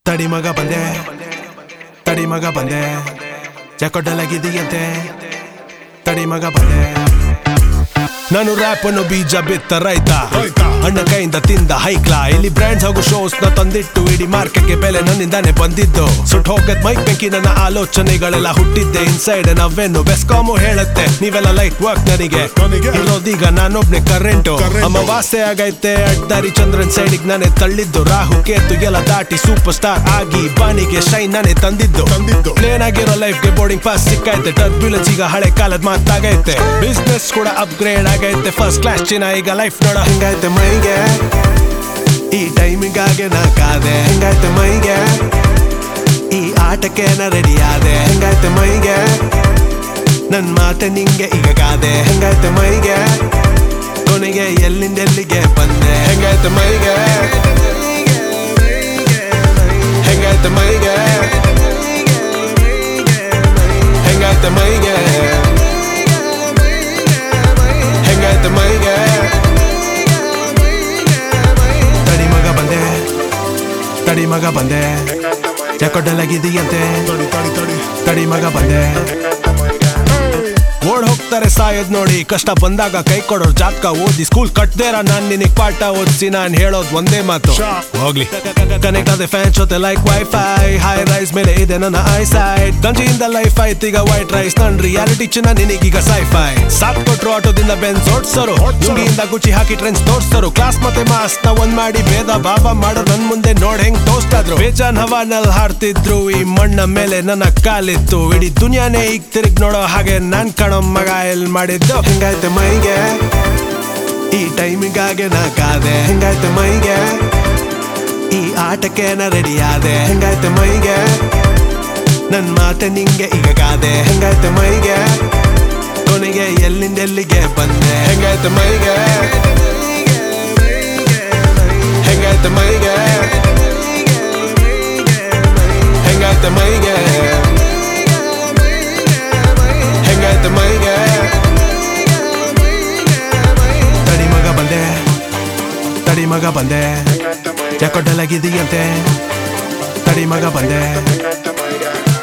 ತಡಿ ಮಗ ಬಂದೆ ತಡಿ ಮಗ ಬಂದೆ ಚಕೊಡ್ಡಲಾಗಿದೆಯಂತೆ ತಡಿ ಮಗ ಬಂದೆ ನಾನು ರ್ಯಾಪ್ ಅನ್ನು ಬೀಜ ಬಿತ್ತ ರೈತ ಅಣ್ಣ ಕೈಯಿಂದ ತಿಂದ ಹೈಕ್ಲಾ ಇಲ್ಲಿ ಬ್ರ್ಯಾಂಡ್ಸ್ ಹಾಗೂ ಶೋಸ್ ನ ತಂದಿಟ್ಟು ಇಡೀ ಮಾರ್ಕೆಟ್ಗೆ ಬೆಲೆ ನನ್ನಿಂದಾನೆ ಬಂದಿದ್ದು ಸುಟ್ ಹೋಗದ್ ಮೈಕ್ ಬೆಂಕಿ ನನ್ನ ಆಲೋಚನೆಗಳೆಲ್ಲ ಹುಟ್ಟಿದ್ದೆ ಇನ್ಸೈಡ್ ನಾವೇನು ಬೆಸ್ಕಾಮು ಹೇಳುತ್ತೆ ನೀವೆಲ್ಲ ಲೈಟ್ ವರ್ಕ್ ನನಗೆ ನನಗೆ? ಇರೋದೀಗ ನಾನೊಬ್ನೆ ಕರೆಂಟು Current. ಅಮ್ಮ ವಾಸೆ ಆಗೈತೆ ಅಡ್ಡಾರಿ ಚಂದ್ರನ್ ಸೈಡಿಗೆ ನಾನೇ ತಳ್ಳಿದ್ದು ರಾಹು ಕೇತು ಎಲ್ಲ ದಾಟಿ ಸೂಪರ್ ಸ್ಟಾರ್ ಆಗಿ ಬಾನಿಗೆ ಶೈನ್ ನಾನೇ ತಂದಿದ್ದು ತಂದಿದ್ದು. ಪ್ಲೇನ್ ಆಗಿರೋ ಲೈಫ್ಗೆ ಬೋರ್ಡಿಂಗ್ ಪಾಸ್ ಸಿಕ್ಕೈತೆ ಟರ್ಬ್ಯುಲೆನ್ಸ್ ಈಗ ಹಳೆ ಕಾಲದ ಮಾತಾಗೈತೆ ಬಿಸ್ನೆಸ್ ಕೂಡ ಅಪ್ಗ್ರೇಡ್ ಆಗೈತೆ ಫಸ್ಟ್ ಕ್ಲಾಸ್ ಚಿನ್ನ ಈಗ ಲೈಫ್ ನೋಡ ಹಿಂಗೈತೆ ಮೈಗೆ ಈ ಟೈಮಿಗಾಗೆ ನಾ ಕಾದೆ ಹಿಂಗೈತೆ ಮೈಗೆ ಈ ಆಟಕ್ಕೆ ನಾ ರೆಡಿ ಆದೆ ಹಿಂಗೈತೆ ಮೈಗೆ ನನ್ ಮಾತೆ ನಿಂಗೆ ಈಗ ಕಾದೆ ಹೆಂಗೈತೆ ಮೈಗೆ ಕೊನೆಗೆ ಎಲ್ಲಿಂದ ಎಲ್ಲಿಗೆ ಬಂದೆ ಹೆಂಗೈತೆ ಮೈಗೆ ಹೆಂಗೈತೆ ಮೈಗೆ ಹೆಂಗೈತೆ ಮೈಗೆ ಹೆಂಗೈತೆ ಮೈಗೆ ತಡಿ ಮಗ ಬಂದೆ ತಡಿ ಮಗ ಬಂದೆ ಚಕೊಡ್ಡಲಾಗಿದೆಯಂತೆ ತಡಿ ತಡಿ ತಡಿ ತಡಿ ಮಗ ಬಂದೆ ಓಡ್ ಹೋಗ್ತಾರೆ ಸಾಯದ್ ನೋಡಿ ಕಷ್ಟ ಬಂದಾಗ ಕೈ ಕೊಡೋರ್ ಜಾತಕ ಓದಿ ಸ್ಕೂಲ್ ಕಟ್ದೇರ ನಾನ್ ನಿನಗ್ ಪಾಠ ಓದಿಸಿ ನಾನ್ ಹೇಳೋದ್ ಒಂದೇ ಮಾತು ಶಾ. ಹೋಗ್ಲಿ ಕನೆಕ್ಟ್ ಆದ ಫ್ಯಾನ್ ಜೊತೆ ಲೈಕ್ ವೈಫೈ ಹೈ ರೈಸ್ ಮೇಲೆ ಇದೆ ನನ್ನ ಐ ಸೈಡ್ ಗಂಜಿಯಿಂದ ಲೈಫ್ ಆಯ್ತು ಈಗ ವೈಟ್ ರೈಸ್ ನನ್ ರಿಯಾಲಿಟಿ ಚಿನ್ನ ನಿನಗೀಗ ಸೈಫೈ ಸಾತ್ ಕೊಟ್ರು ಆಟೋದಿಂದ ಬೆನ್ಸ್ ಓಡ್ಸರು ದುಂಗಿಯಿಂದ ಗುಚಿ ಹಾಕಿ ಟ್ರೆಂಡ್ಸ್ ತೋರ್ಸರು ಕ್ಲಾಸ್ ಮತ್ತೆ ಮಾಸ್ ನ ಒಂದ್ ಮಾಡಿ ಭೇದ ಭಾವ ಮಾಡೋ ನನ್ ಮುಂದೆ ನೋಡ್ ಹೆಂಗ್ ಟೋಸ್ಟ್ ಆದ್ರು ಬೇಜಾನ್ ಹವಾನಲ್ಲಿ ಹಾಡ್ತಿದ್ರು ಈ ಮಣ್ಣ ಮೇಲೆ ನನ್ನ ಕಾಲಿತ್ತು ಇಡೀ ದುನಿಯಾನೇ ಈಗ ತಿರುಗ್ ನೋಡೋ ಹಾಗೆ ನಾನ್ ಕಾಣೋ ಮಗ ಎಲ್ ಮಾಡಿದ್ದು ಹಿಂಗಾಯ್ತೆ ಮೈಗೆ ಈ ಟೈಮಿಗಾಗೆ ನಾ ಕಾದೆ ಹಿಂಗಾಯ್ತೆ ಮೈಗೆ ಈ ಆಟಕ್ಕೆ ನಾ ರೆಡಿ ಆದೆ ಹೆಂಗಾಯ್ತೆ ಮೈಗೆ ನನ್ ಮಾತೆ ನಿಂಗೆ ಈಗ ಕಾದೆ ಹೆಂಗಾಯ್ತೆ ಮೈಗೆ ಕೊನೆಗೆ ಎಲ್ಲಿಂದ ಎಲ್ಲಿಗೆ ಬಂದೆ ಹೆಂಗಾಯ್ತೆ ಮೈಗೆ ಹೆಂಗಾಯ್ತೆ ಮೈಗೆ ಹೆಂಗಾಯ್ತೆ ಮೈಗೆ ಹೆಂಗಾಯ್ತೆ ಮೈಗೆ ತಡಿ ಮಗ ಬಂದೆ ತಡಿ ಮಗ ಬಂದೆ ಚಕೊಡ್ಡಲಾಗಿದೆಯಂತೆ ತಡಿ ಮಗ ಬಂದೆ